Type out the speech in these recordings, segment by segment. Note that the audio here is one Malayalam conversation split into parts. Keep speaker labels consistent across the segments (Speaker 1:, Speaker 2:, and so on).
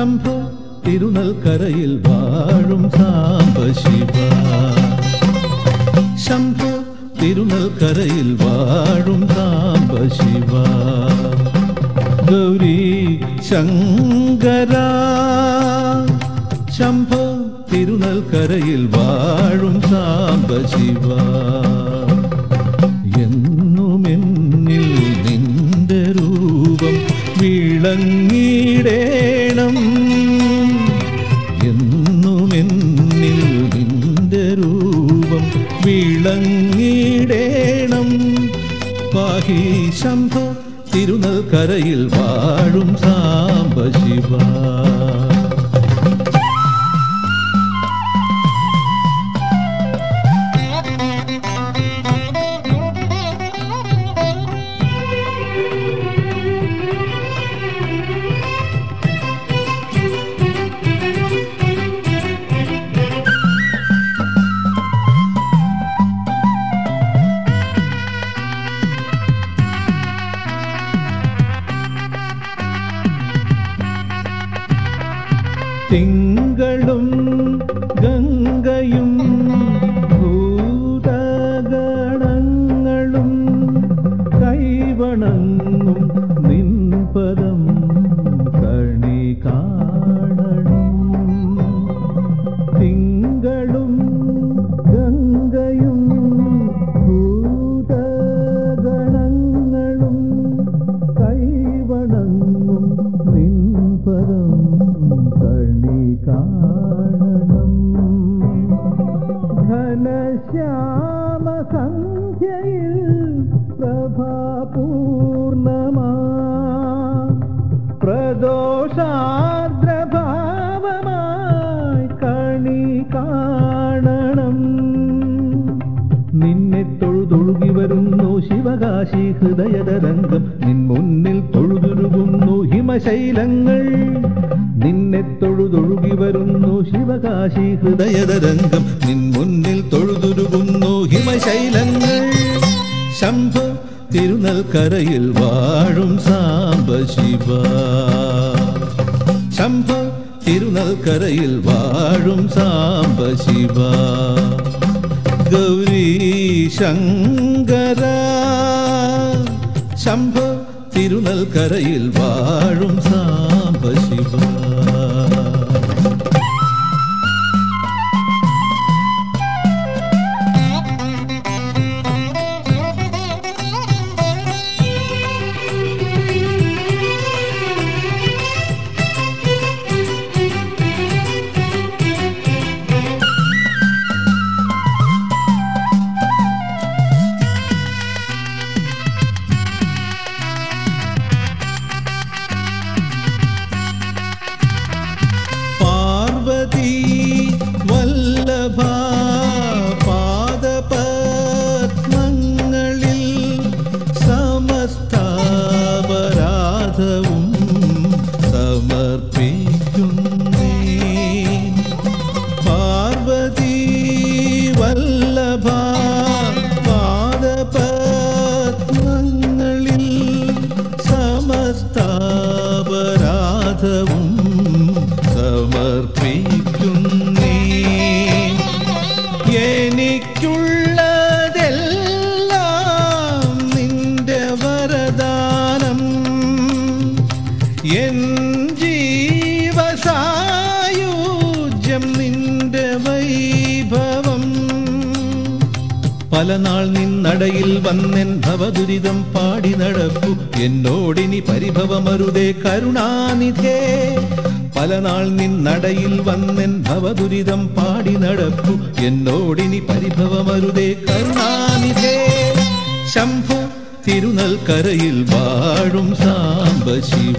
Speaker 1: ശംഭു തിരുനൽക്കരയിൽ വാഴും സാംബ ശിവ ശംഭു തിരുനൽക്കരയിൽ വാഴും സാംബ ശിവ ഗൗരി ശങ്കര ശംഭു തിരുനൽക്കരയിൽ വാഴും സാംബ ശിവ എന്നുമെന്നിൽ നിന്റെ രൂപം വിളങ്ങിടേണം എന്നുമെന്നിൽ നിന്റെ രൂപം വിളങ്ങിടേണം പാഹി ശംഭ തിരുനൽക്കരയിൽ വാഴും സാംബ ശിവ തിങ്കളും ഗംഗയും ഭൂതഗണങ്ങളും കൈവണങ്ങും നിൻപദം കണി കാണണം തിങ്കളും ഗംഗയും ഭൂതഗണങ്ങളും കൈവണങ്ങും നിൻപദം കണി കാണണം ഘനശ്യാമ സന്ധ്യയിൽ പ്രഭാപൂർണമാ പ്രദോഷാദ്രഭാവമായി കണി കാണണം നിന്നെ തൊഴുതൊഴുകി വരുന്നു ശിവകാശി ഹൃദയതരംഗം നിൻ മുന്നിൽ തൊഴുതുരുകുന്നു ഹിമശൈലങ്ങൾ നിന്നെ തൊഴുതൊഴുകി വരുന്നു ശിവകാശി ഹൃദയതരംഗം നിൻ മുന്നിൽ തൊഴുതുരുകുന്നു ഹിമശൈലങ്ങൾ ശംഭു തിരുനൽക്കരയിൽ വാഴും സാംബ ശിവ ശംഭു തിരുനൽക്കരയിൽ വാഴും സാംബ ശിവ ഗൗരി ശങ്കര ശംഭു തിരുനൽക്കരയിൽ വാഴും സാംബ ശിവ പാർവതി വല്ലഭ പാദപത്മങ്ങളിൽ സമസ്താപരാധവും സമർപ്പിക്കുന്നേ പാർവതി വല്ലഭ പാദപത്മങ്ങളിൽ സമസ്താപരാധവും സമർപ്പിക്കുന്നേ എനിക്കുള്ളതെല്ലാം നിന്റെ വരദാനം എൻ ജീവസായുജ്യം നിന്റെ വൈഭവം പല നാൾ നിന്നടയിൽ വന്നെൻ ഭവദുരിതം പാടി നടപ്പു എന്നോടിനി പരിഭവമരുതേ കരുണാനിധേ പല നാൾ നിന്നടയിൽ വന്നെൻ ഭവദുരിതം പാടി നടപ്പു എന്നോടിനി പരിഭവമരുതേ കരുണാനിധേ ശംഭു തിരുനൽക്കരയിൽ വാഴും സാംബ ശിവ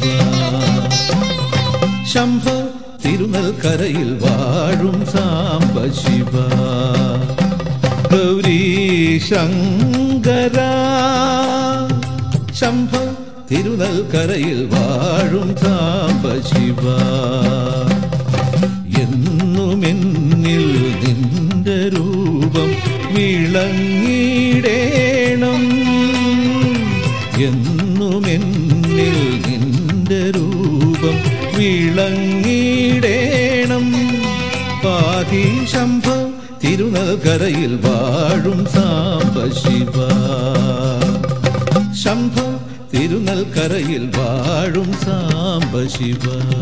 Speaker 1: ശംഭ തിരുനൽക്കരയിൽ വാഴും സാംബ ശിവ ഗൗരി ശങ്കര ശംഭ തിരുനൽക്കരയിൽ വാഴും സാംബ ശിവ എന്നുമെന്നിൽ നിന്റെ രൂപം വിളങ്ങിടേണം എന്നുമെന്നിൽ നിന്റെ രൂപം വിളങ്ങി തിരുനൽക്കരയിൽ വാഴും സാംബ ശിവ ശംഭ തിരുനൽക്കരയിൽ വാഴും സാംബ ശിവ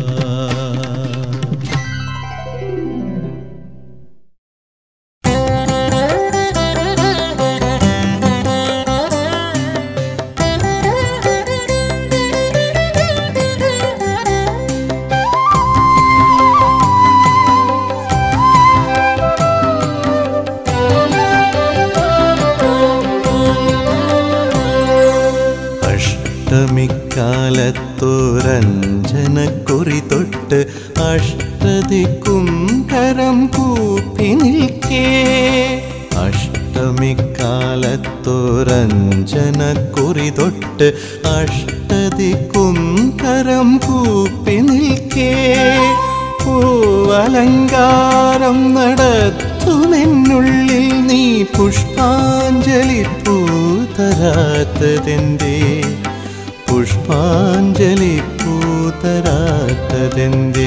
Speaker 2: അഷ്ടമിക്കാലത്തോരഞ്ജനക്കുറി തൊട്ട് അഷ്ടതിക്കും കരം കൂപ്പി നിൽക്കേ അഷ്ടമിക്കാലത്തോരഞ്ജനക്കുറി തൊട്ട് അഷ്ടതിക്കും കരം കൂപ്പി നിൽക്കേ പൂവലങ്കാരം നടത്തുമെന്നുള്ളിൽ നീ പുഷ്പാഞ്ജലി പൂതരാത്തതെന്തേ പുഷ്പാഞ്ജലി പൂതരാത്തതെന്തേ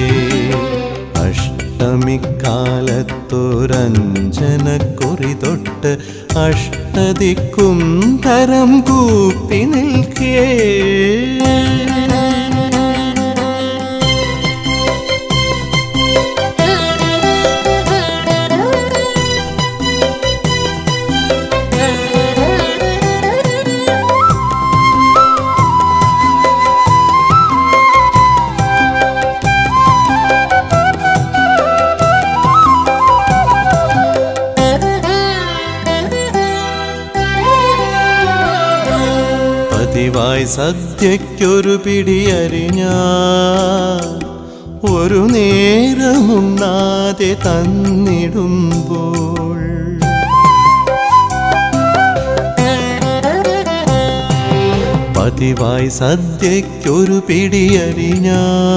Speaker 2: അഷ്ടമിക്കാലത്തോരഞ്ജനക്കുറി തൊട്ട് അഷ്ടതിക്കും തരം കൂപ്പി നിൽക്കേ പതിവായി സദ്യയ്ക്കൊരു പിടിയരിഞ്ഞ ഒരു നേരമുണ്ണാതെ തന്നിടുമ്പോൾ പതിവായി സദ്യയ്ക്കൊരു പിടിയരിഞ്ഞ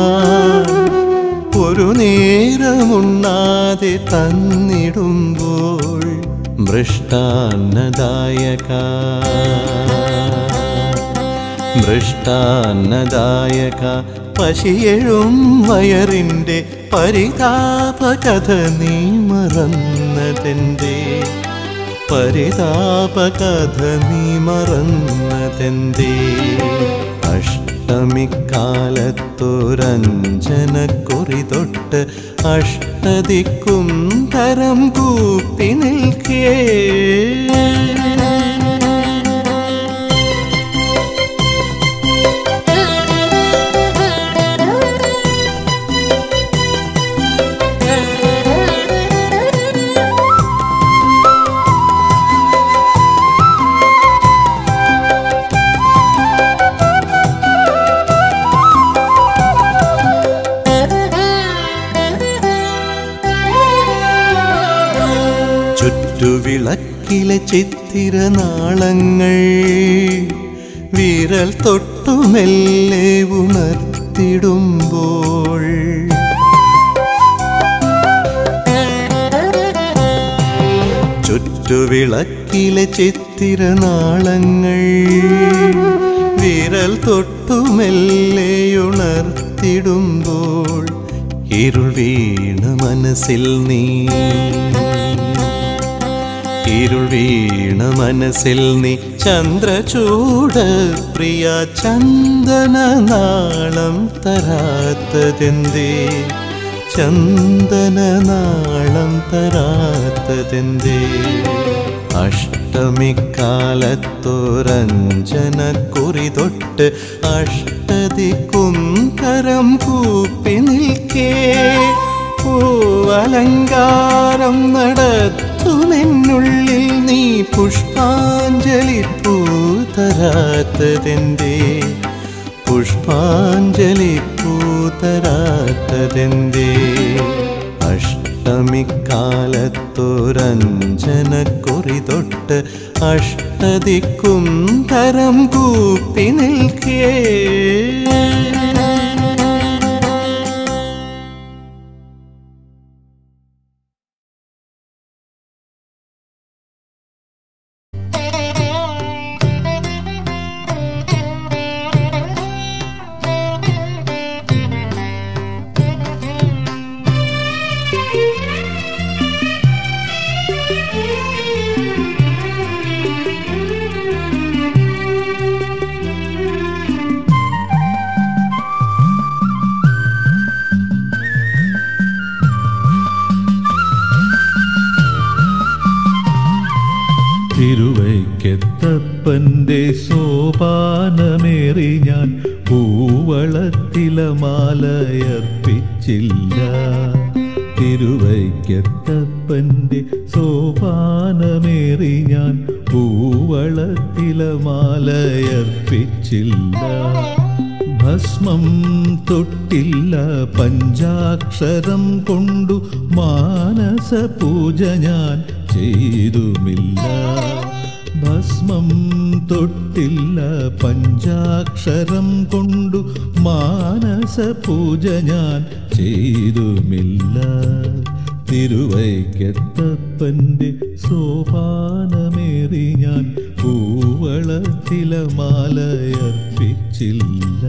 Speaker 2: ഒരു നേരമുണ്ണാതെ തന്നിടുമ്പോൾ മൃഷ്ടാന്നദായക മൃഷ്ടാന്നദായക പശിയഴും വയറിൻ്റെ പരിതാപകഥ നീ മറന്നതെന്തേ പരിതാപകഥ നീ മറന്നതെന്തേ അഷ്ടമിക്കാലത്തോരഞ്ജനക്കുറി തൊട്ട് അഷ്ടതിക്കും തരം കൂപ്പി നിൽക്കേ ചുറ്റുവിളക്കിലെ ചിത്തിരനാളങ്ങൾ വിരൽ തൊട്ടുമെല്ലെ ഉണർത്തിടുമ്പോൾ ചുറ്റുവിളക്കിലെ ചിത്തിരനാളങ്ങൾ വിരൽ തൊട്ടുമെല്ലെ ഉണർത്തിടുമ്പോൾ ഇരുൾ വീണ മനസ്സിൽ നീ ഇരുൾ വീണ മനസ്സിൽ നീ ചന്ദ്രചൂട് പ്രിയ ചന്ദന നാളം തരാത്തതെന്തേ ചന്ദന നാളം തരാത്തതെന്തേ അഷ്ടമിക്കാലത്തോരഞ്ജനക്കുറി തൊട്ട് അഷ്ടതിക്കും കരം കൂപ്പി നിൽക്കേ പൂവലങ്കാരം നടത്തുമെന്നുള്ളിൽ നീ പുഷ്പാഞ്ജലി പൂതരാത്തതെന്തേ പുഷ്പാഞ്ജലി പൂതരാത്തതെന്തേ അഷ്ടമിക്കാലത്തോരഞ്ജനക്കുറി തൊട്ട് അഷ്ടതിക്കും തരം കൂപ്പി നിൽക്കേ
Speaker 3: Thank you.
Speaker 1: തിരുവയ്ക്കത്തപ്പൻ്റെ സോപാനമേറി ഞാൻ പൂവളത്തില മാലയർപ്പിച്ചില്ല തിരുവയ്ക്കത്തപ്പൻ്റെ സോപാനമേറി ഞാൻ പൂവളത്തില മാലയർപ്പിച്ചില്ല ഭസ്മം തൊട്ടില്ല പഞ്ചാക്ഷരം കൊണ്ടു മാനസ പൂജ ഞാൻ ചെയ്തുമില്ല ഭസ്മം തൊട്ടില്ല പഞ്ചാക്ഷരം കൊണ്ടു മാനസ പൂജ ഞാൻ ചെയ്തുമില്ല തിരുവൈക്കത്തപ്പൻ്റെ സോപാനമേറി ഞാൻ പൂവളത്തില മാലയർപ്പിച്ചില്ല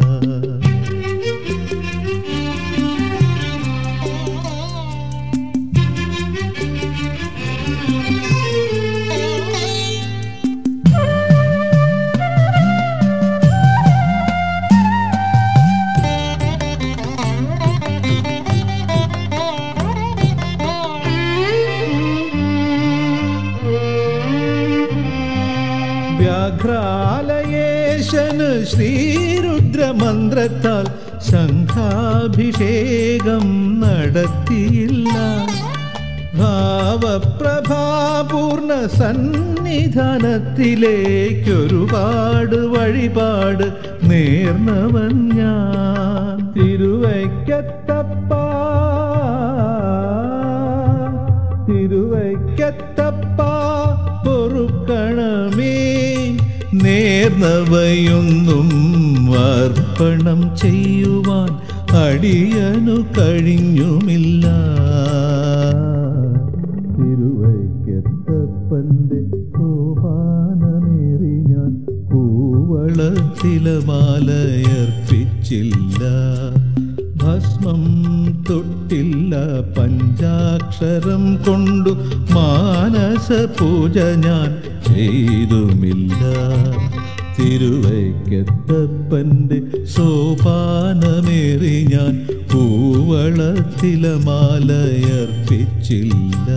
Speaker 1: വ്യാഘ്രാലയേശന് ശ്രീരുദ്രമന്ത്രത്താൽ ശംഖാഭിഷേകം നടത്തിയില്ല ഭാവപ്രഭാപൂർണ സന്നിധാനത്തിലേക്കൊരുപാട് വഴിപാട് നേർന്നവൻ ഞാൻ തിരുവയ്ക്കത്തപ്പ തിരുവയ്ക്കത്തപ്പ പൊറുക്കണമേ നേർന്നവയൊന്നും അർപ്പണം ചെയ്യുവാൻ അടിയനു കഴിഞ്ഞുമില്ല തിരുവൈക്കത്തപ്പൻ്റെ സോപാനമേറി ഞാൻ പൂവളത്തില മാലയർപ്പിച്ചില്ല ഭസ്മം തൊട്ടില്ല പഞ്ചാക്ഷരം കൊണ്ടു മാനസ പൂജ ഞാൻ ചെയ്തുമില്ല തിരുവൈക്കത്തപ്പൻ്റെ സോപാനമേറി ഞാൻ പൂവളത്തില മാലയർപ്പിച്ചില്ല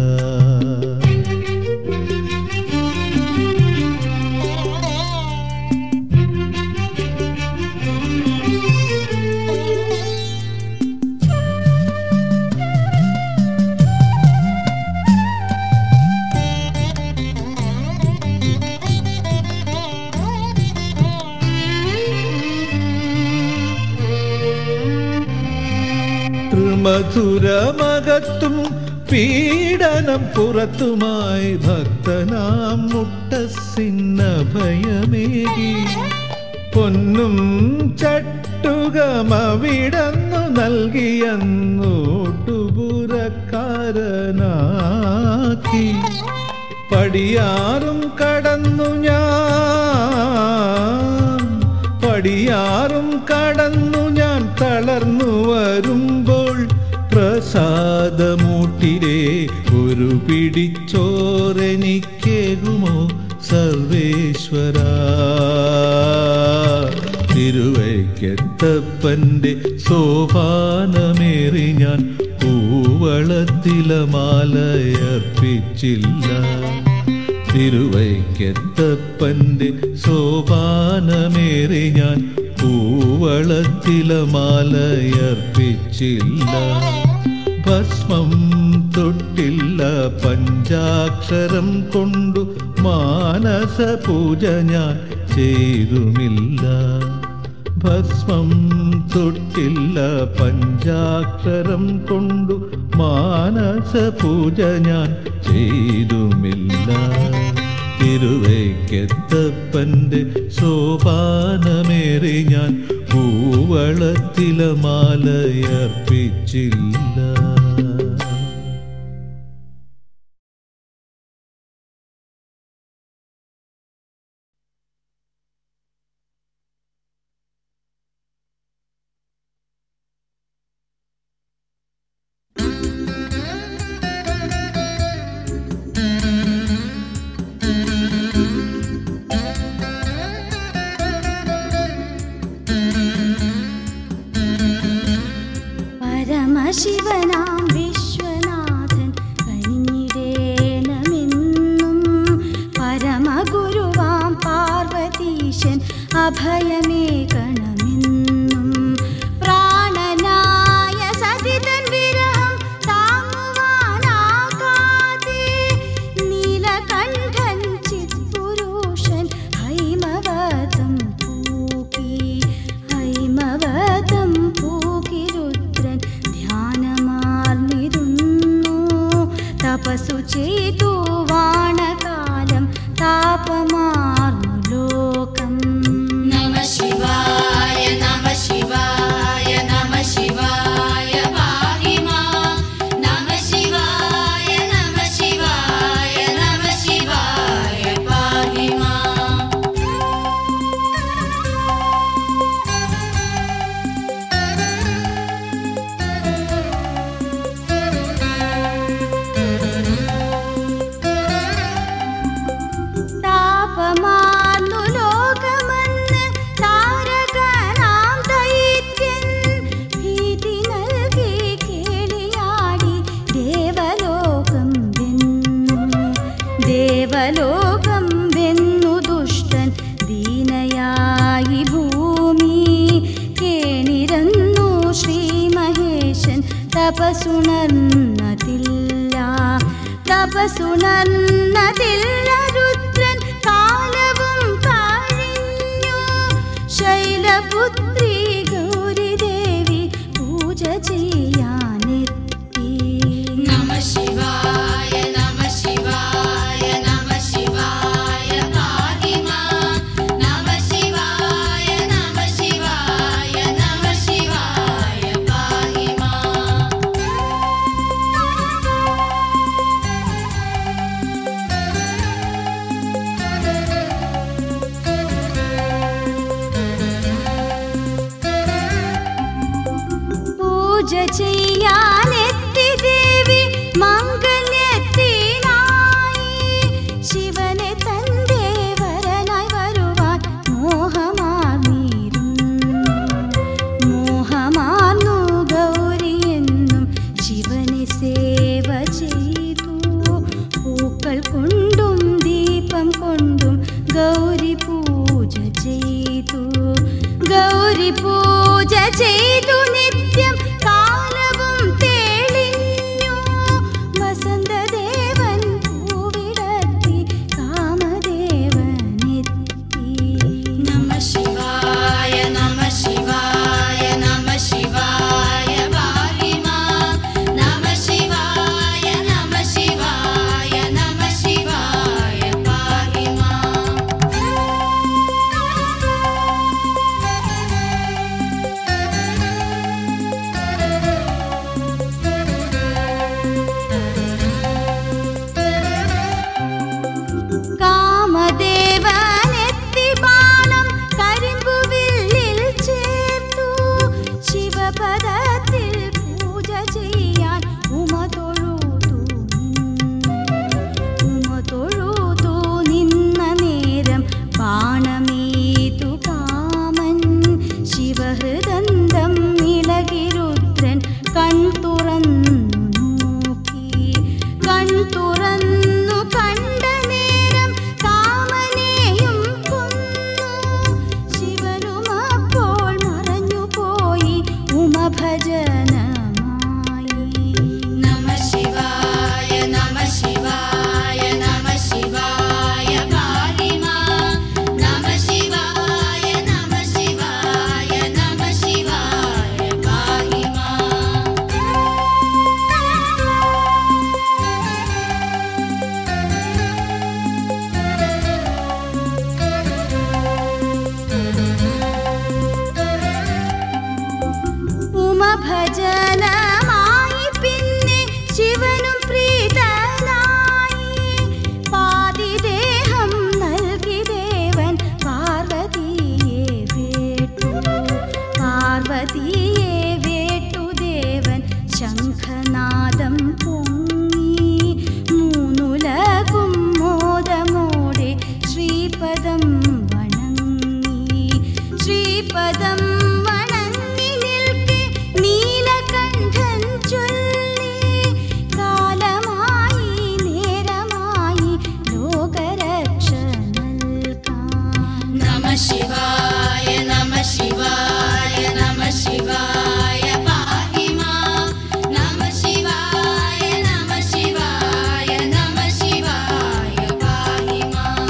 Speaker 1: മധുരമകത്തും പീഡനം പുറത്തുമായി ഭക്തനാം മുട്ടസിന്നഭയമേകി പൊന്നും ചട്ടുകമവിടന്നു നൽകിയെന്നോട്ടുപുരക്കാരനാക്കി പടിയാറും കടന്നു ഞാൻ പടിയാറും കടന്നു ഞാൻ തളർന്നു വരുമ്പോൾ പ്രസാദമൂട്ടിരെ ഒരു പിടിച്ചോറെനിക്കേകുമോ സർവേശ്വര തിരുവൈക്കത്തപ്പൻ്റെ സോപാനമേറി ഞാൻ പൂവളത്തില മാലയർപ്പിച്ചില്ല തിരുവൈക്കത്തപ്പൻ്റെ സോപാനമേറി ഞാൻ പൂവളത്തില മാലയർപ്പിച്ചില്ല ഭസ്മം തൊട്ടില്ല പഞ്ചാക്ഷരം കൊണ്ടു മാനസ പൂജ ഞാൻ ചെയ്തുമില്ല ഭസ്മം തൊട്ടില്ല പഞ്ചാക്ഷരം കൊണ്ടു മാനസ പൂജ ഞാൻ ചെയ്തുമില്ല തിരുവൈക്കത്തപ്പൻ്റെ സോപാനമേറി ഞാൻ പൂവളത്തില മാലയർപ്പിച്ചില്ല
Speaker 3: പരമശിവനാം വിശ്വനാഥൻ കനിഞ്ഞിടേണമെന്നും പരമഗുരുവാം പാർവതി ഈശൻ അഭയമേകണമെന്നും പ്രാണനായ സതിതൻ വിരഹം താങ്ങുവാനാകാതെ നീലകണ്ഠൻ ചിത്പുരുഷൻ ഹൈമവതം പൂക്കി ഹൈമവതം പൂക്കി രുദ്രൻ ധ്യാനമാർന്നിരുന്നു തപസ്സു ചെയ്തു വാണകാലം താപമാർന്നു ലോകം
Speaker 4: നമ ശിവായ നമ ശിവായ നമ ശിവായ പാഹി മാം നമ ശിവായ നമ ശിവായ നമ ശിവായ പാഹി മാം
Speaker 3: താപമാർന്നു ലോകമെന്ന് താരകനാം ദൈത്യൻ ഭീതി നൽകി കേളിയാടി ദേവലോകം വെന്നു ദേവലോകം വെന്നു ദുഷ്ടൻ ദീനയായി ഭൂമി കേണിരന്നു ശ്രീ മഹേശൻ തപസുണർന്നതില്ല തപസുണർന്നതില്ല രുദ്രൻ കാലവും കഴിഞ്ഞു ശൈലപുത്രി ഗൗരിദേവി പൂജ ചെയ്യാനെത്തി
Speaker 4: നമ ശിവായ നമ ശിവായ നമ ശിവായ പാഹി മാം നമ ശിവായ നമ ശിവായ നമ ശിവായ പാഹി മാം
Speaker 3: പൂജ ചെയ്യാനെത്തി ദേവി മംഗല്യത്തിനായി ശിവനെ തന്റെ വരനായി വരുവാൻ മോഹമാർന്നിരുന്നു മോഹമാർന്നു ഗൗരിയെന്നും ശിവനെ സേവ ചെയ്തു പൂക്കൾ കൊണ്ടും ദീപം കൊണ്ടും ഗൗരി പൂജ ചെയ്തു ഗൗരി പൂജ ചെയ്തു നിത്യം കാലവും തെളിഞ്ഞു വസന്തദേവൻ പൂവിടത്തി കാമദേവനെത്തി
Speaker 4: നമ ശിവായ നമ ശിവായ നമ ശിവായ പാഹി മാം നമ ശിവായ നമ ശിവായ നമ ശിവായ പാഹി മാം
Speaker 3: കാമദേവനെത്തി ബാണം കരിമ്പുവില്ലിൽ ചേർത്തു ശിവപദത്തിൽ പൂജ ചെയ്യാൻ ഉമ തൊഴുതു നിന്നു. ഉമ തൊഴുതു നിന്ന നേരം ബാണമേതു കാമൻ ശിവഹൃദന്തം ഇളകി രുദ്രൻ കൺ തുറന്നു നോക്കി കൺ തുറന്നു കണ്ട നേരം കാമനെയും കൊന്നു ശിവനും അപ്പോൾ മറഞ്ഞു പോയി ഉമഭജനമായി
Speaker 4: നമ ശിവായ നമ ശിവായ നമ ശിവായ പാഹി മാം നമ ശിവായ നമ ശിവായ നമ ശിവായ പാഹി മാം
Speaker 3: ഉമഭജനമായി പിന്നെ ശിവനും പ്രീതനായി പാതിദേഹം നൽകി ദേവൻ പാർവതിയെ വേട്ടു പാർവതിയെ വേട്ടു ദേവൻ ശംഖനാദം പൊങ്ങി മൂന്നുലകും മോദമോടെ ശ്രീപദം വണങ്ങി ശ്രീപദം വണങ്ങി നിൽക്കെ നീലകണ്ഠൻ ചൊല്ലി കാലമായി നേരമായി ലോകരക്ഷ നൽകാൻ
Speaker 4: നമ शिवाय नमः शिवाय नमः शिवाय पाहि मां नमः शिवाय नमः शिवाय नमः शिवाय पाहि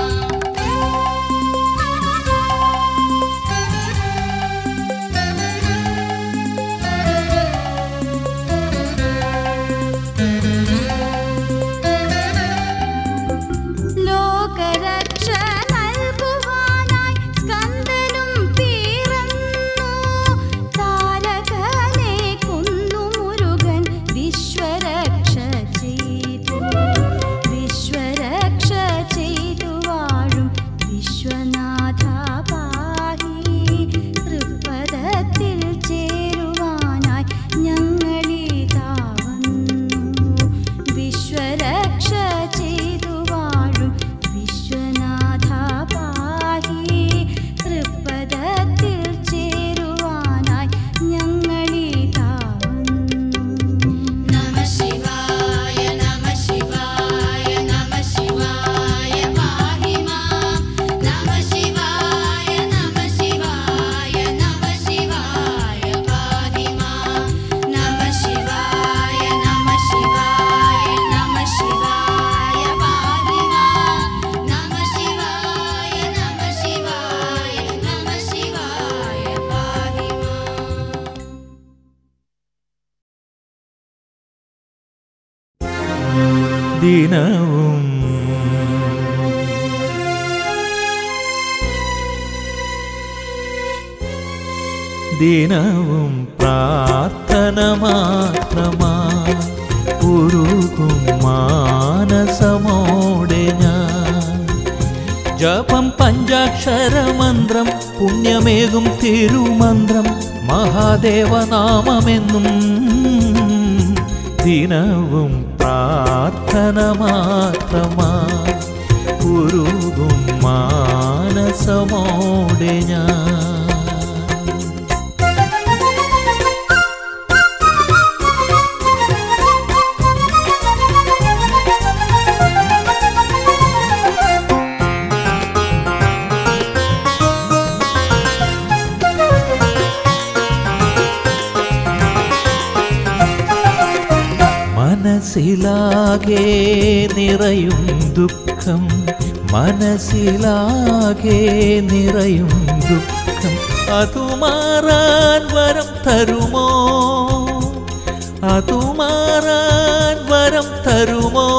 Speaker 3: ലോകരക്ഷ നൽകുവാനായി സ്കന്ദനും പിറന്നു താരകനെ കൊന്നു മുരുകൻ വിശ്വരക്ഷ ചെയ്തു വിശ്വരക്ഷ ചെയ്തു വാഴും വിശ്വനാഥ പാഹി തൃപ്പദത്തിൽ ചേരുവാനായി ഞങ്ങളിതാ വന്നു വിശ്വരക്ഷ ചെയ്തു വാഴും വിശ്വനാഥ പാഹി തൃപ്പദത്തിൽ ചേരുവാനായി ഞങ്ങളിതാ വന്നു
Speaker 4: नमः शिवाय नमः शिवाय नमः शिवाय पाहि मां नमः शिवाय नमः शिवाय नमः शिवाय पाहि मां नमः शिवाय नमः शिवाय नमः शिवाय पाहि मां नमः शिवाय नमः शिवाय नमः शिवाय पाहि मां
Speaker 1: ദിനവും ദിനവും പ്രാർത്ഥന മാത്രമാ ഉരുകും മാനസമോടെ ഞാൻ ജപം പഞ്ചാക്ഷരമന്ത്രം പുണ്യമേകും തിരുമന്ത്രം മഹാദേവനാമമെന്നും ദിനവും പ്രാർത്ഥന മാത്രമാ ഉരുകും മാനസമോടെ ഞാൻ മനസ്സിലാകെ നിറയും ദുഃഖം മനസ്സിലാകെ നിറയും ദുഃഖം അതു മാറാൻ വരം തരുമോ അതു മാറാൻ വരം തരുമോ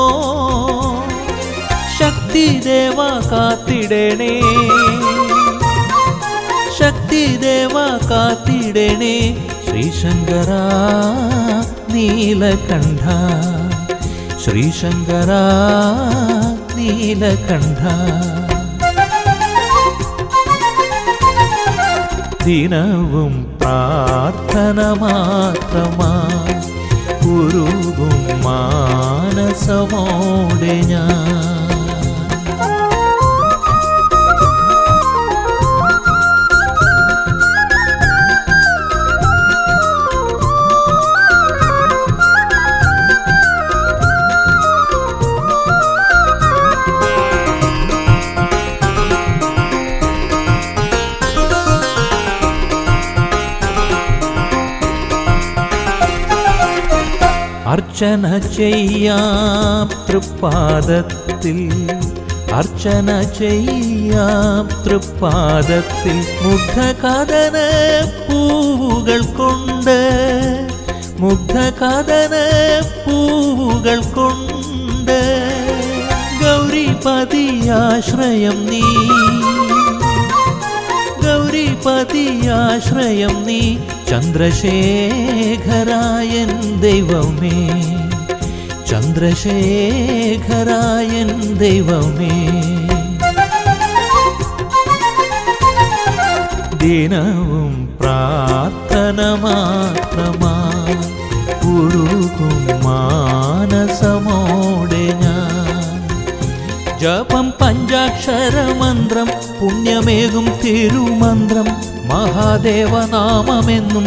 Speaker 1: ശക്തി ദേവ കാത്തിടണേ ശക്തി ദേവ കാത്തിടണേ ശ്രീശങ്കര നീലകണ്ഠ ശ്രീശങ്കര നീലകണ്ഠ ദിനവും പ്രാർത്ഥന മാത്രമാ ഉരുകും മാനസമോടെ ഞാൻ അർച്ചന ചെയ്യാം തൃപ്പാദത്തിൽ അർച്ചന ചെയ്യാം തൃപ്പാദത്തിൽ മുഗ്ധകഥന പൂവുകൾ കൊണ്ട് മുഗ്ധകഥന പൂവുകൾ കൊണ്ട് ഗൗരിപതിയാശ്രയം നീ ഗൗരിപതിയാശ്രയം നീ ചന്ദ്രശേഖരായൻ ദൈവമേ ചന്ദ്രശേഖരായൻ ദൈവമേ ദിനവും പ്രാർത്ഥന മാത്രമാ ഉരുകും മാനസമോടെ ഞാൻ ജപം പഞ്ചാക്ഷരമന്ത്രം പുണ്യമേകും തിരുമന്ത്രം മഹാദേവനാമമെന്നും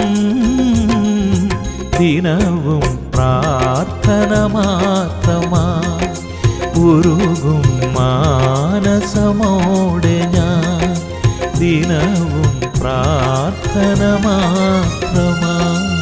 Speaker 1: ദിനവും പ്രാർത്ഥന മാത്രമാ ഉരുകും മാനസമോടെ ഞാൻ ദിനവും പ്രാർത്ഥന മാത്രമാ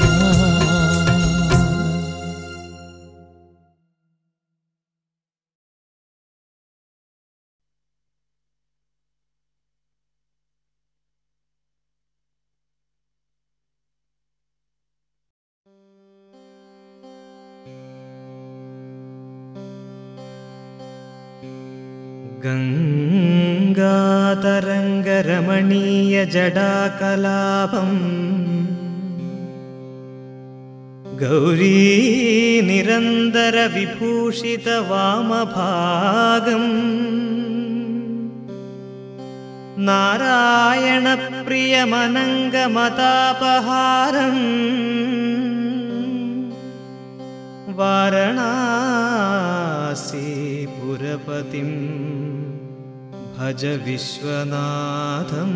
Speaker 5: गङ्गातरङ्गरमणीयजडाकलापम् गौरी निरन्तरविभूषितवामभागम् नारायणप्रियमनङ्गमतापहारम् वारणासीपुरपतिं भज विश्वनाथम्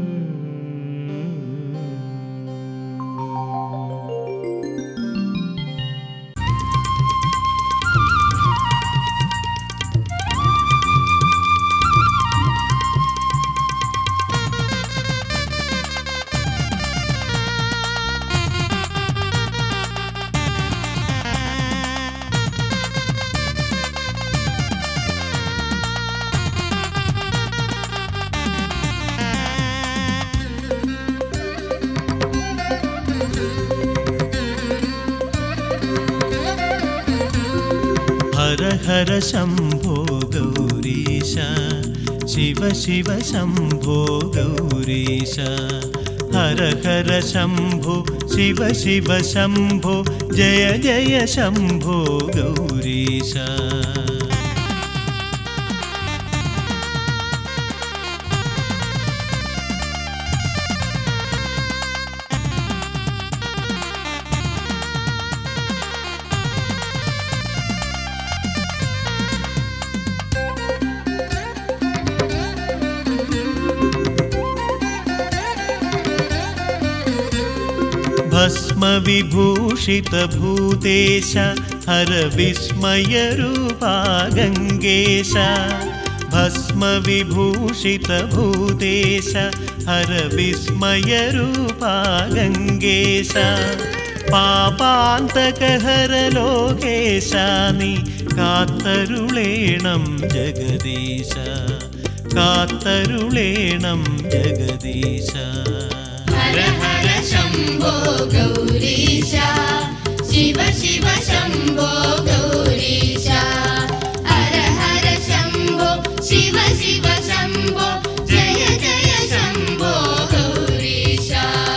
Speaker 2: हर हर शम्भो गौरीश शिव शिव शम्भो गौरीश हर हर शम्भो शिव शिव शम्भो जय जय शम्भो गौरीश भस्मविभूषितभूतेश हर विस्मयरूपा गङ्गेश भस्मविभूषितभूतेश हर विस्मयरूपा गङ्गेश पापान्तकहर लोकेशानि कात्तरुळेणं जगदीश कात्तरुळेणं जगदीश
Speaker 4: हर हर शम्भो गौरीश शिव शिव शम्भो गौरीश हर हर शम्भो शिव शिव शम्भो जय जय शम्भो गौरीश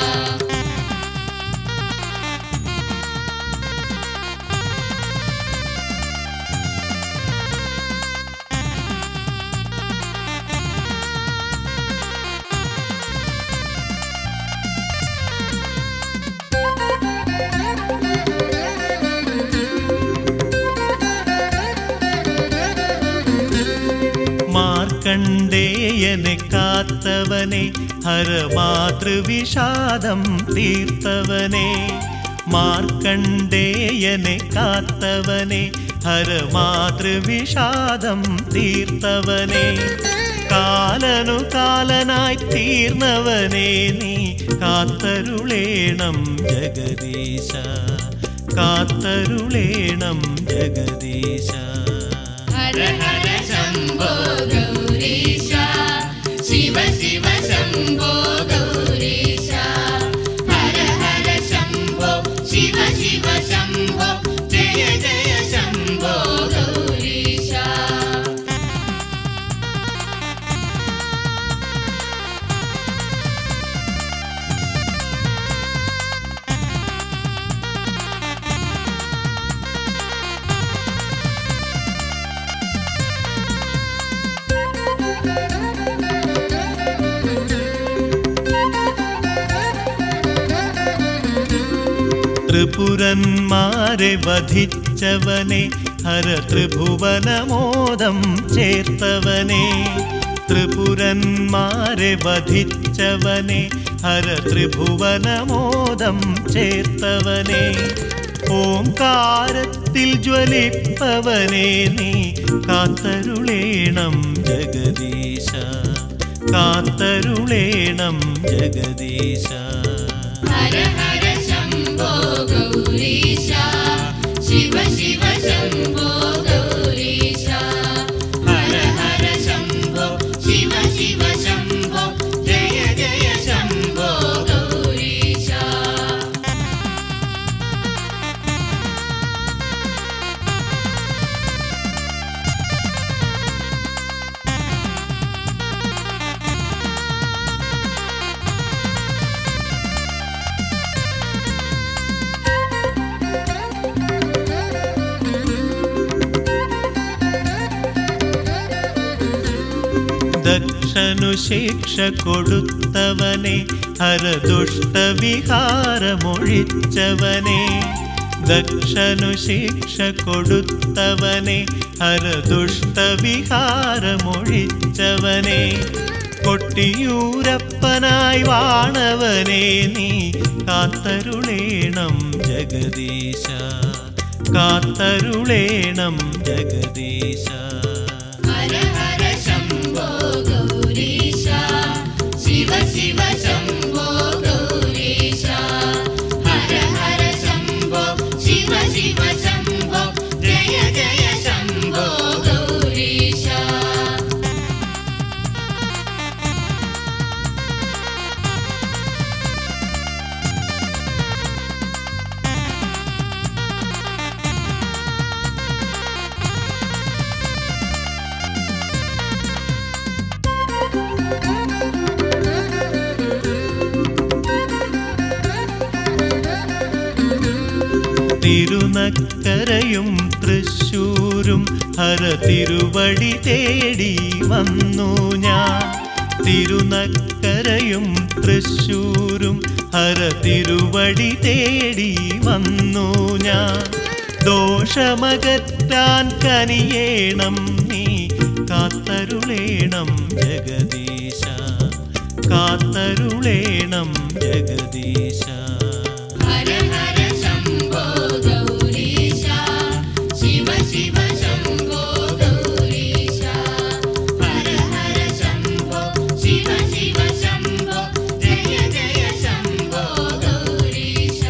Speaker 2: മാർക്കണ്ഡേയനെ കാത്തവനെ ഹരമാതൃവിഷാദം തീർത്തവനെ മാർക്കണ്ഡേയനെ കാത്തവനെ ഹരമാതൃവിഷാദം തീർത്തവനെ കാലനു കാലനായി തീർന്നവനെ നീ കാത്തരുളേണം ജഗദീശ കാത്തരുളേണം ജഗദീശ
Speaker 4: हर हर शम्भो गौरीश शिव शिव शम्भो गौरीश हर हर शम्भो शिव शिव शम्भो जय जय शम्भो गौरीश
Speaker 2: ത്രിപുരന്മാരെ വധിച്ചവനെ ഹര ത്രിഭുവനമോദം ചേർത്തവനെ ത്രിപുരന്മാരെ വധിച്ചവനെ ഹര ത്രിഭുവനമോദം ചേർത്തവനെ ഓംകാരത്തിൽ ജ്വലിപ്പവനെ നീ കാത്തരുളേണം ജഗദീശ
Speaker 1: കാത്തരുളേണം ജഗദീശ
Speaker 4: ഹര ഹര ശംഭോ ഗൗരീശ ശിവ ശിവ ശംഭോ ഗൗരീശ ഹര ഹര ശംഭോ ശിവ ശിവ ശംഭോ ജയ ജയ ശംഭോ ഗൗരീശ
Speaker 1: ദക്ഷനു ശിക്ഷ കൊടുത്തവനെ ഹരദുഷ്ടവിഹാരമൊഴിച്ചവനെ ദക്ഷനു ശിക്ഷ കൊടുത്തവനെ ഹരദുഷ്ടവിഹാരമൊഴിച്ചവനെ കൊട്ടിയൂരപ്പനായി വാണവനെ നീ കാത്തരുളേണം ജഗദീശ കാത്തരുളേണം ജഗദീശ
Speaker 4: ഹര ഹര ശംഭോ ഗൗരീശ ശിവ ശിവ ശംഭോ ഗൗരീശ ഹര ഹര ശംഭോ ശിവ ശിവ ശംഭോ ജയ ജയ ശംഭോ ഗൗരീശ
Speaker 1: തിരുനക്കരയും തൃശൂരും ഹര തിരുവടി തേടി വന്നു ഞാൻ തിരുനക്കരയും തൃശൂരും ഹര തിരുവടി തേടി വന്നു ഞാൻ ദോഷമകറ്റാൻ കനിയേണം നീ കാത്തരുളേണം ജഗദീശ കാത്തരുളേണം ജഗദീശ
Speaker 4: ഹര ഹര ശംഭോ ഗൗരീശ ശിവ ശിവ ശംഭോ ഗൗരീശ ഹര ഹര ശംഭോ ശിവ ശിവ ശംഭോ ജയ ജയ ശംഭോ ഗൗരീശ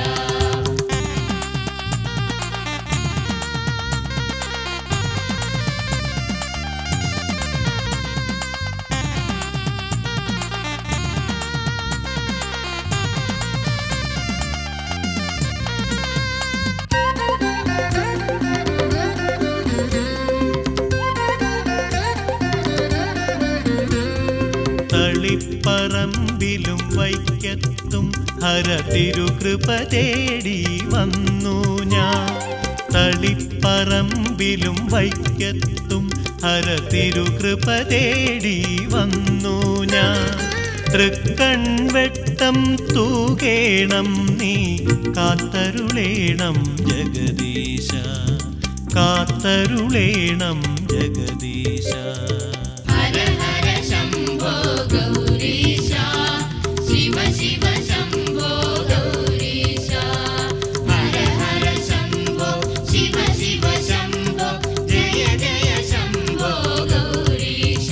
Speaker 1: തളിപ്പറമ്പിലും വൈക്കത്തും ഹര തിരുകൃപ തേടി വന്നു ഞാൻ തളിപ്പറമ്പിലും വൈക്കത്തും ഹര തിരുകൃപ തേടി വന്നു ഞാൻ തൃക്കൺവെട്ടം തൂകേണം നീ കാത്തരുളേണം ജഗദീശ കാത്തരുളേണം ജഗദീശ
Speaker 4: ഹര ഹര ശംഭോ ഗൗരീശ ശിവ ശിവ ശംഭോ ഗൗരീശ ഹര ഹര ശംഭോ ശിവ ശിവ ശംഭോ ജയ ജയ ശംഭോ ഗൗരീശ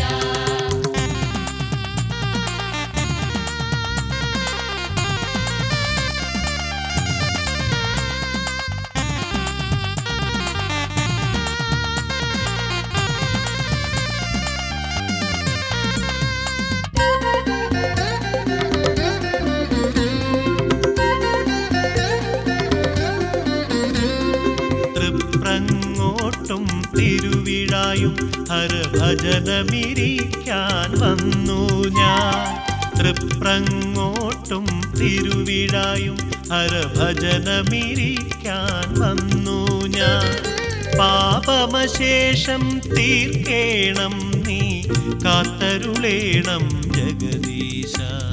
Speaker 1: തൃപ്രങ്ങോട്ടും തിരുവിഴായും ഹരഭജനമിരിക്കാൻ വന്നു ഞാൻ തൃപ്രങ്ങോട്ടും തിരുവിഴായും ഹരഭജനമിരിക്കാൻ വന്നു ഞാൻ പാപമശേഷം തീർക്കേണം നീ കാത്തരുളേണം ജഗദീശ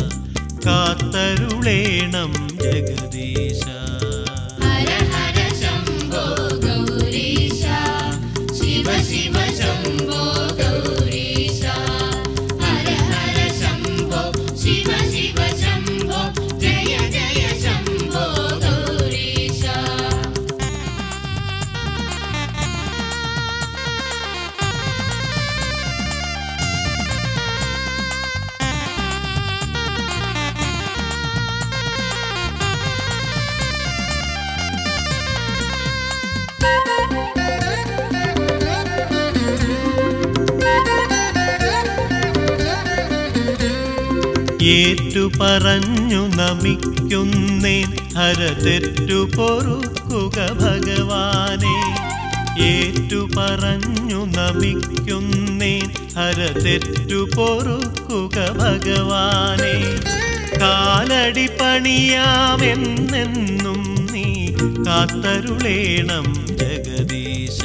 Speaker 1: കാത്തരുളേണം ജഗദീശ
Speaker 4: ഹര ഹര ശംഭോ ഗൗരീശ ശിവ ശിവ ശംഭോ ഗൗരീശ ഹര ഹര ശംഭോ ശിവ ശിവ ശംഭോ ജയ ജയ ശംഭോ ഗൗരീശ
Speaker 1: ഹര ഏറ്റു പറഞ്ഞു നമിക്കുന്നേൻ ഹര തെറ്റു പൊറുക്കുക ഭഗവാനെ ഏറ്റു പറഞ്ഞു നമിക്കുന്നേൻ ഹര തെറ്റു പൊറുക്കുക ഭഗവാനെ കാലടി പണിയാമെന്നെന്നും നീ കാത്തരുളേണം ജഗദീശ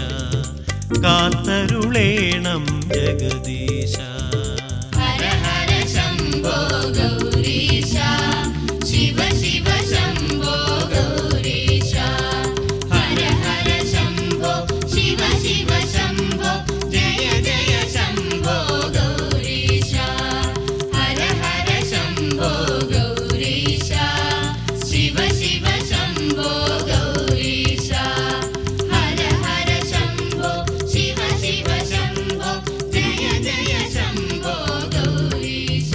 Speaker 1: കാത്തരുളേണം ജഗദീശ
Speaker 4: ഹര ഹര ശംഭോ ഗൗരീശ ശിവ ശിവ ശംഭോ ഗൗരീശ ഹര ഹര ശംഭോ ശിവ ശിവ ശംഭോ ജയ ജയ ശംഭോ ഗൗരീശ ഹര ഹര ശംഭോ ഗൗരീശ ശിവ ശിവ ശംഭോ ഗൗരീശ ഹര ഹര ശംഭോ ശിവ ശിവ ശംഭോ ജയ ജയ ശംഭോ ഗൗരീശ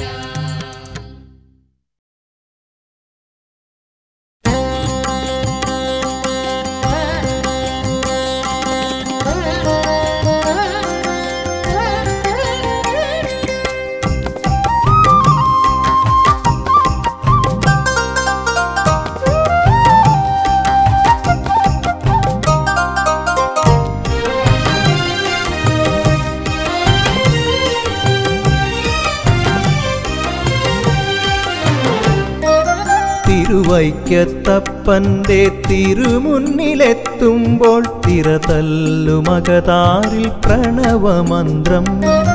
Speaker 5: തിരുവൈക്കത്തപ്പന്റെ തിരുമുന്നിലെത്തുമ്പോൾ തിരതല്ലുമകതാരിൽ പ്രണവമന്ത്രം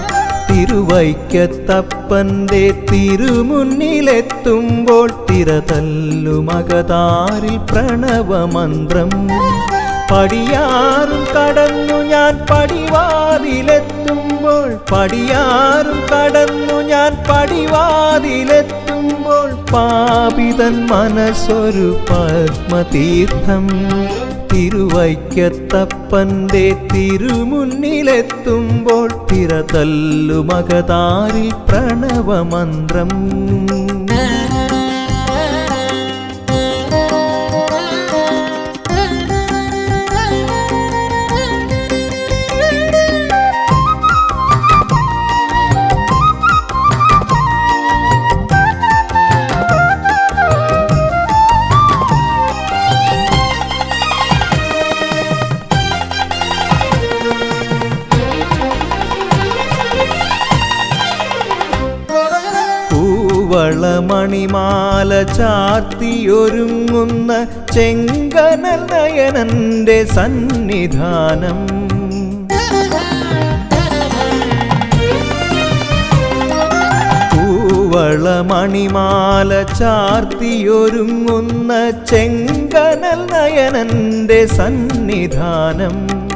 Speaker 5: തിരുവൈക്കത്തപ്പന്റെ തിരുമുന്നിലെത്തുമ്പോൾ തിരതല്ലുമകതാരിൽ പ്രണവമന്ത്രം പടിയാറും കടന്നു ഞാൻ പടിവാതിലെത്തുമ്പോൾ പടിയാറും കടന്നു ഞാൻ പടിവാതിലെത്തുമ്പോൾ പാപിതൻ മനസ്സൊരു പത്മതീർത്ഥം തിരുവൈക്കത്തപ്പന്റെ തിരുമുന്നിലെത്തുമ്പോൾ തിരതല്ലുമകതാരിൽ പ്രണവമന്ത്രം കൂവളമണിമാല ചാർത്തിയൊരുങ്ങുന്ന ചെങ്കനൽ നയനന്റെ സന്നിധാനം കൂവളമണിമാല ചാർത്തിയൊരുങ്ങുന്ന ചെങ്കനൽ നയനന്റെ സന്നിധാനം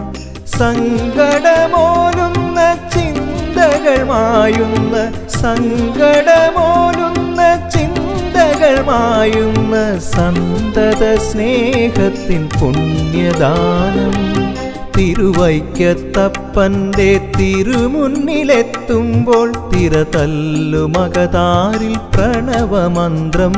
Speaker 5: സങ്കടമോലുന്ന ചിന്തകൾ മായുന്ന സങ്കടമോലുന്ന ചിന്തകൾ മായുന്ന സന്തത സ്നേഹത്തിൻ പുണ്യദാനം തിരുവൈക്കത്തപ്പന്റെ തിരുമുന്നിലെത്തുമ്പോൾ തിരതല്ലുമകതാരിൽ പ്രണവമന്ത്രം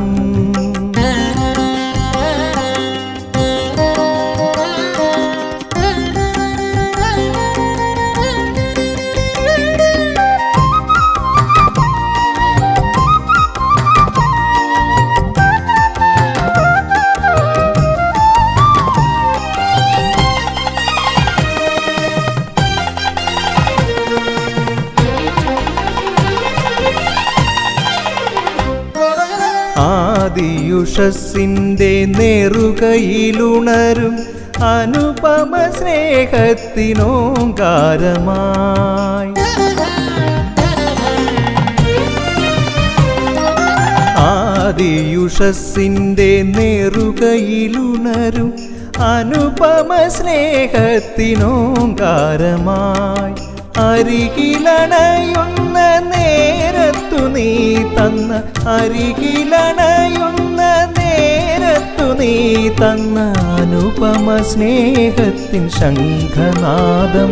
Speaker 5: ആദിയുഷസിന്റെ നെറുകയിലുണരും അനുപമ സ്നേഹത്തിനോങ്കാരമായി ആദിയുഷസിന്റെ നെറുകയിലുണരും അനുപമ സ്നേഹത്തിനോങ്കാരമായി അരികിലണയുന്ന നേരത്തു നീ തന്ന അരികിലണയുന്ന നേരത്തു നീ തന്ന അനുപമ സ്നേഹത്തിൻ ശംഖനാദം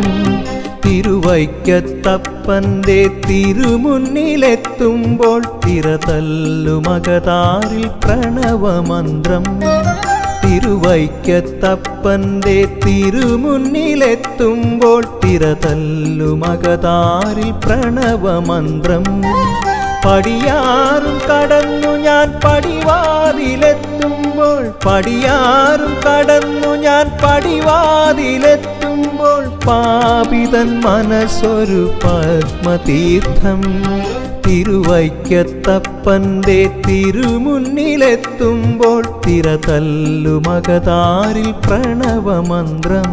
Speaker 5: തിരുവൈക്കത്തപ്പന്റെ തിരുമുന്നിലെത്തുമ്പോൾ തിരതല്ലുമകതാരിൽ പ്രണവമന്ത്രം തിരുവൈക്കത്തപ്പന്റെ തിരുമുന്നിലെത്തുമ്പോൾ തിരതല്ലുമകതാരിൽ പ്രണവമന്ത്രം പടിയാറും കടന്നു ഞാൻ പടിവാതിലെത്തുമ്പോൾ പടിയാറും കടന്നു ഞാൻ പടിവാതിലെത്തുമ്പോൾ പാപിതൻ മനസ്സൊരു പത്മതീർത്ഥം തിരുവൈക്കത്തപ്പന്റെ തിരുമുന്നിലെത്തുമ്പോൾ തിരതല്ലുമകതാരിൽ പ്രണവമന്ത്രം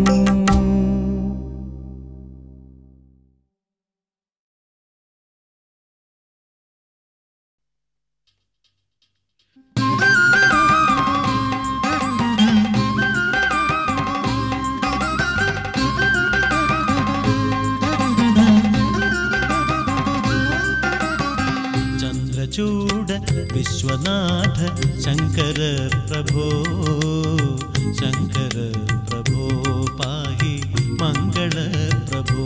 Speaker 1: ചന്ദ്രചൂഡ വിശ്വനാഥ ശങ്കര പ്രഭോ ശങ്കര പ്രഭോ പാഹി മംഗള പ്രഭോ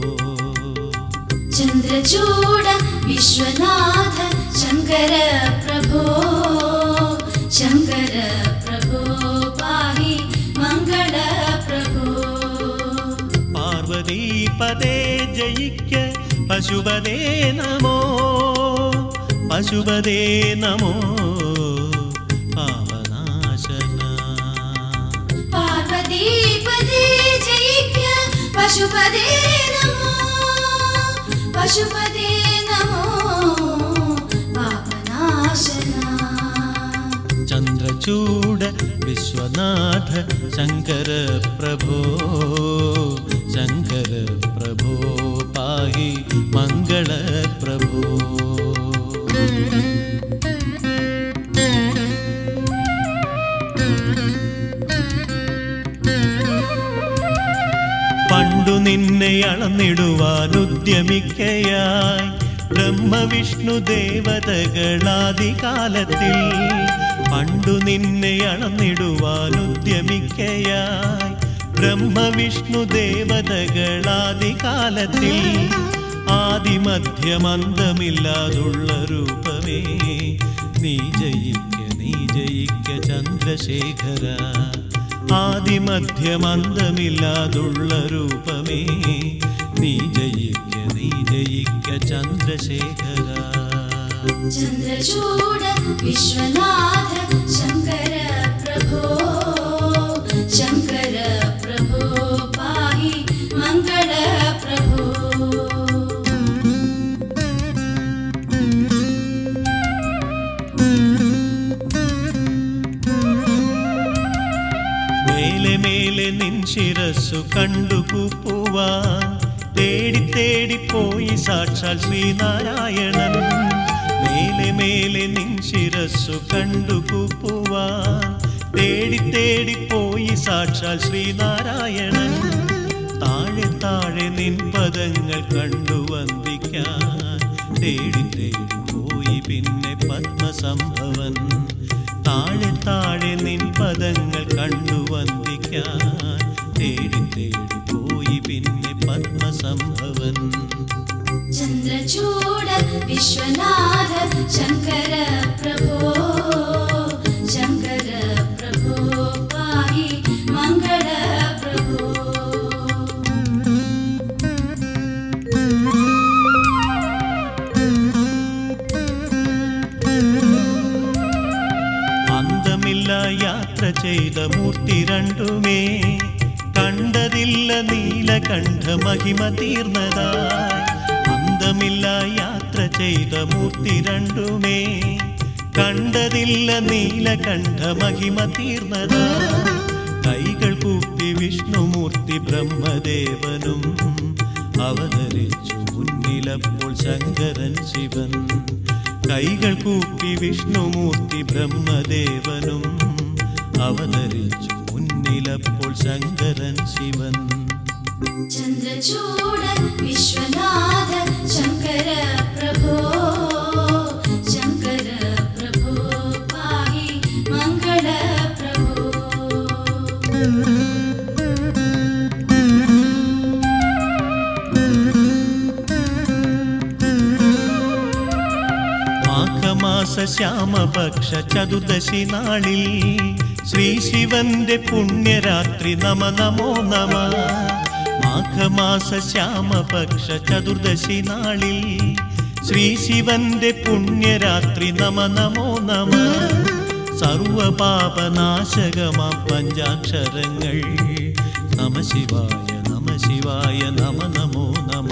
Speaker 4: ചന്ദ്രചൂഡ വിശ്വനാഥ ശങ്കര പ്രഭോ ശങ്കര പ്രഭോ പാഹി മംഗള പ്രഭോ
Speaker 1: പാർവതീ പദേ ജയിക്ക പശുപതേ നമോ പശുപതേ നമോ പാവനാശന
Speaker 4: പാർവതീപദേ ജയിക്ക പശുപദേ നമോ പശുപദേ നമോ പാപനാശന
Speaker 1: ചന്ദ്രചൂഡ വിശ്വനാഥ ശങ്കര പ്രഭോ ശങ്കര പ്രഭോ പാഹി മംഗള പ്രഭോ പണ്ടു നിന്നെ അളന്നിടുവാൻ ഉദ്യമിക്കയായി ബ്രഹ്മവിഷ്ണു ദേവതകളാദികാലത്തിൽ പണ്ടു നിന്നെ അളന്നിടുവാൻ ഉദ്യമിക്കയായി ബ്രഹ്മവിഷ്ണു ദേവതകളാദികാലത്തിൽ ആദിമധ്യമന്തമില്ലാതുള്ള രൂപമേ നീ ജയിക്ക നീ ജയിക്ക ചന്ദ്രശേഖര ആദിമധ്യമന്തമില്ലാതുള്ള രൂപമേ നീ ജയിക്ക നീ ജയിക്ക ചന്ദ്രശേഖര
Speaker 4: ചന്ദ്രചൂഡ വിശ്വനാഥ ശങ്കര പ്രഭോ ശങ്കര പ്രഭോ പാഹി മംഗള പ്രഭോ
Speaker 1: മേലെ മേലെ നിൻ ശിരസ്സു കണ്ടു കൂപ്പുവാൻ തേടി തേടി പോയി സാക്ഷാൽ ശ്രീനാരായണൻ മേലെ മേലെ നിൻ ശിരസ്സു കണ്ടു കൂപ്പുവാൻ തേടി തേടി പോയി സാക്ഷാൽ ശ്രീനാരായണൻ താഴെ താഴെ നിൻ പദങ്ങൾ കണ്ടു വന്ദിക്കാൻ തേടി തേടി പോയി പിന്നെ പത്മസംഭവൻ താഴെ താഴെ നിൻ പദങ്ങൾ കണ്ടു വന്ദിക്കാൻ തേടി തേടി പോയി പിന്നെ പത്മസംഭവൻ
Speaker 4: ചന്ദ്രചൂഡ വിശ്വനാഥ ശങ്കര പ്രഭോ ശങ്കര പ്രഭോ പാഹി മംഗള പ്രഭോ
Speaker 1: അന്തമില്ല യാത്ര ചെയ്ത മൂർത്തി രണ്ടുമേ കണ്ടതില്ല നീലകണ്ഠ മഹിമ തീർന്നതായി അന്തമില്ല യാത്ര ചെയ്ത മൂർത്തി രണ്ടുമേ കണ്ടതില്ല നീലകണ്ഠ മഹിമ തീർന്നതായി കൈകൾ കൂപ്പി വിഷ്ണുമൂർത്തി ബ്രഹ്മദേവനും അവതരിച്ചു മുന്നിലപ്പോൾ ശങ്കരൻ ശിവൻ കൈകൾ കൂപ്പി വിഷ്ണുമൂർത്തി ബ്രഹ്മദേവനും അവതരിച്ചു മുന്നിലപ്പോൾ ശങ്കരൻ ശിവൻ
Speaker 4: ചന്ദ്രചൂഡ വിശ്വനാഥ ശങ്കര പ്രഭോ ശങ്കര പ്രഭോ പാഹി മംഗള പ്രഭോ
Speaker 1: മാഘമാസ ശ്യാമപക്ഷ ചതുർദശി നാളിൽ ശ്രീ ശിവന്റെ പുണ്യരാത്രി നമ നമോ നമ മാഘമാസ ശ്യാമപക്ഷ ചതുർദശി നാളിൽ ശ്രീ ശിവന്റെ പുണ്യരാത്രി നമ നമോ നമ സർവപാപനാശകമാം പഞ്ചാക്ഷരങ്ങൾ നമ ശിവായ നമ ശിവായ നമ നമോ നമ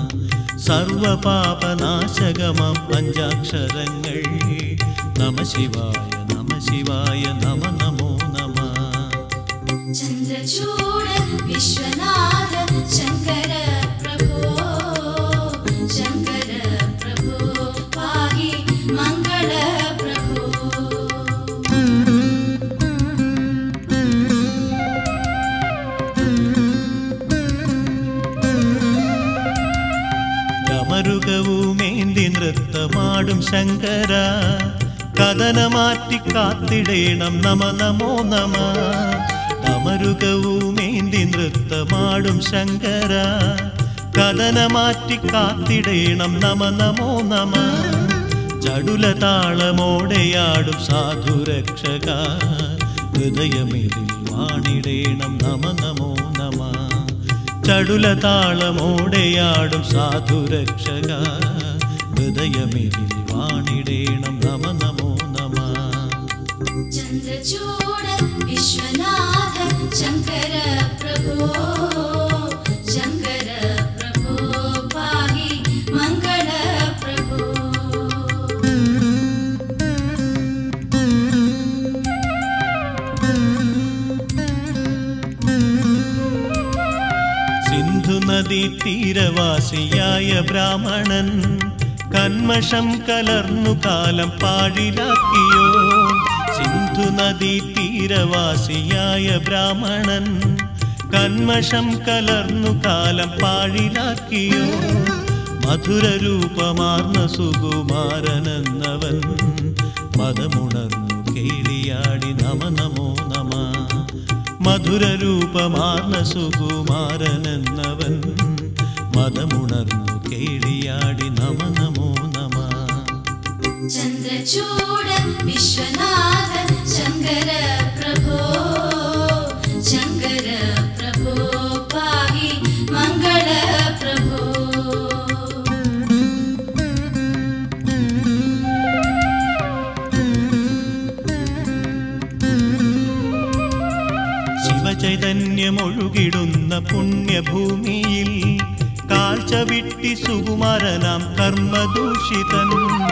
Speaker 1: സർവപാപനാശകമാം പഞ്ചാക്ഷരങ്ങൾ നമ ശിവായ നമ ശിവായ നമ നമോ നമ
Speaker 4: ചന്ദ്രചൂഡ വിശ്വനാഥ ശങ്കര പ്രഭോ ശങ്കര പ്രഭോ പാഹി മംഗള പ്രഭോ
Speaker 1: ഡമരുകവുമേന്തി നൃത്തമാടും ശങ്കര കഥന മാറ്റി കാത്തിടേണം നമ നമോ നമ ഡമരുകവുമേന്തി നൃത്തമാടും ശങ്കര കഥന മാറ്റി കാത്തിടേണം നമ നമോ നമ ചടുല താളമോടെയാടും സാധുരക്ഷക ഹൃദയമിതിൽ വാണിടേണം നമ നമോ നമ ചടുല താളമോടെയാടും സാധുരക്ഷക ഹൃദയമിതിൽ വാണിടേണം നമ നമോ നമ
Speaker 4: ചന്ദ്രചൂഡ വിശ്വനാഥ ശങ്കര പ്രഭോ ശങ്കര പ്രഭോ പാഹി മംഗള പ്രഭോ
Speaker 1: സിന്ധു നദി തീരവാസിയായ ബ്രാഹ്മണൻ കന്മഷം കലർന്നു കാലം പാഴിലാക്കിയോ സിന്ധു നദി തീരവാസിയായ ബ്രാഹ്മണൻ കന്മഷം കലർന്നു കാലം പാഴിലാക്കിയോ മധുര രൂപമാർന്ന സുകുമാരനെന്നവൻ മതമുണർന്നു കേളിയാടി നമ നമോ നമ മധുര രൂപമാർന്ന സുകുമാരനെന്നവൻ മതമുണർന്നു കേളിയാടി നമ നമോ നമ
Speaker 4: ചന്ദ്രചൂഡ വിശ്വനാഥ ശങ്കര പ്രഭോ ശങ്കര പ്രഭോ പാഹി മംഗള പ്രഭോ
Speaker 1: ശിവചൈതന്യമൊഴുകിടുന്ന പുണ്യഭൂമിയിൽ കാഴ്ച വിട്ടി സുകുമാരനാം കർമ്മദൂഷിതൻ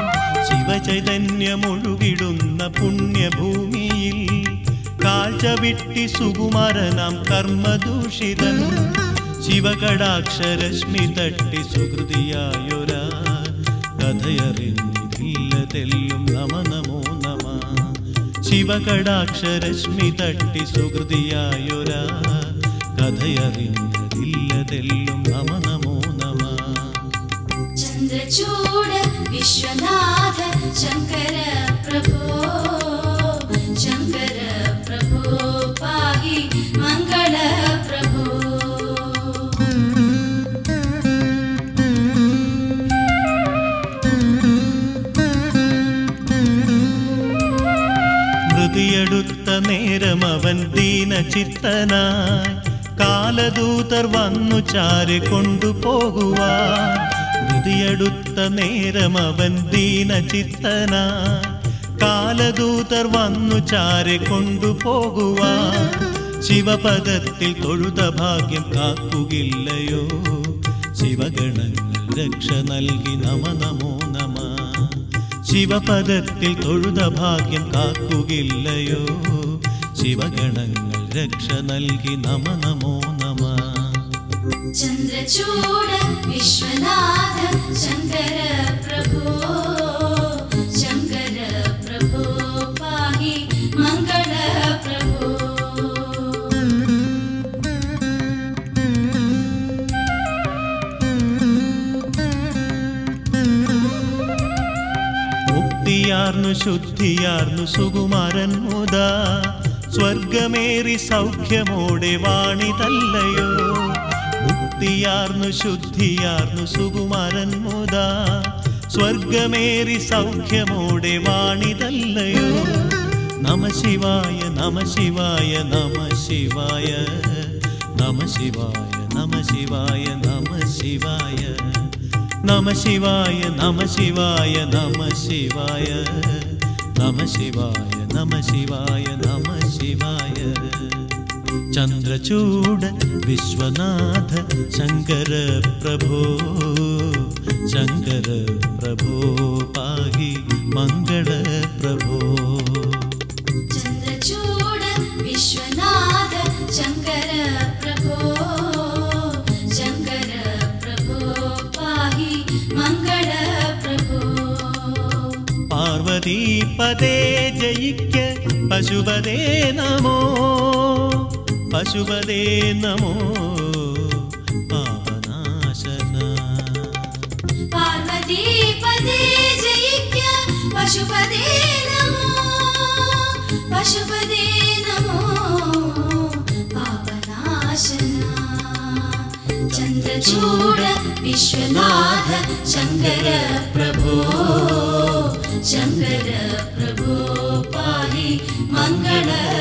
Speaker 1: ശിവചൈതന്യമൊഴുകിടുന്ന പുണ്യഭൂമിയിൽ കാഴ്ച വിട്ടി സുകുമാരനാം കർമ്മദൂഷിതൻ ശിവകടാക്ഷരശ്മി തട്ടി സുഹൃതിയായൊരാ കഥയറിഞ്ഞില്ല തെല്ലും നമ നമോ നമ ശിവകടാക്ഷരശ്മി തട്ടി സുഹൃതിയായൊരാ കഥയറിഞ്ഞതില്ല തെല്ലും നമ നമോ നമ
Speaker 4: ചന്ദ്രചൂഡ വിശ്വനാഥ ശങ്കര പ്രഭോ ശങ്കര പ്രഭോ പാഹി മംഗള പ്രഭോ
Speaker 1: മൃതിയെടുത്ത നേരം അവൻ ദീനചിത്തനായി കാലദൂതർ വന്നു ചാരി കൊണ്ടുപോകുവാൻ മൃതിയെടുത്ത നേരം അവൻ ദീനചിത്തനായി കാലദൂതർ വന്നു ചാരി കൊണ്ടുപോകുവാൻ ശിവപദത്തിൽ തൊഴുത ഭാഗ്യം കാക്കുകയില്ലയോ ശിവഗണങ്ങൾ രക്ഷ നൽകി നമ നമോ നമ ശിവപദത്തിൽ തൊഴുത ഭാഗ്യം കാക്കുകയില്ലയോ ശിവഗണങ്ങൾ രക്ഷ നൽകി നമ നമോ നമ
Speaker 4: ചന്ദ്രചൂഡ വിശ്വനാഥ ശങ്കര പ്രഭോ ശങ്കര പ്രഭോ പാഹി മംഗള പ്രഭോ
Speaker 1: മുക്തിയാർന്നു ശുദ്ധിയാർന്നു സുകുമാരൻ മുത സ്വർഗമേറി സൗഖ്യമോടെ വാണിതല്ലയോ മുക്തിയാർന്നു ശുദ്ധിയാർന്നു സുകുമാരൻ മുത സ്വർഗമേറി സൗഖ്യമോടെ വാണിതല്ലയോ നമ ശിവായ നമ ശിവായ നമ ശിവായ നമ ശിവായ നമ ശിവായ നമ ശിവായ നമ ശിവായ നമ ശിവായ നമ ശിവായ നമ ശിവായ നമ ശിവായ നമ ശിവായ ചന്ദ്രചൂഡ വിശ്വനാഥ ശങ്കര പ്രഭോ ശങ്കര പ്രഭോ പാഹി മംഗള പ്രഭോ
Speaker 4: ചന്ദ്രചൂഡ വിശ്വനാഥ ശങ്കര പ്രഭോ ശങ്കര പ്രഭോ പാഹി മംഗള പ്രഭോ
Speaker 1: പാർവതീപദേ ജയിക്ക പശുപദേ നമോ പശുപദേ നമോ പാപനാശന
Speaker 4: പാർവതീപദേ ജയിക്ക പശുപദേ നമോ പശുപദേ നമോ പാപനാശന ചന്ദ്രചൂഡ വിശ്വനാഥ ശങ്കര പ്രഭോ ശങ്കര പ്രഭോ പാഹി മംഗള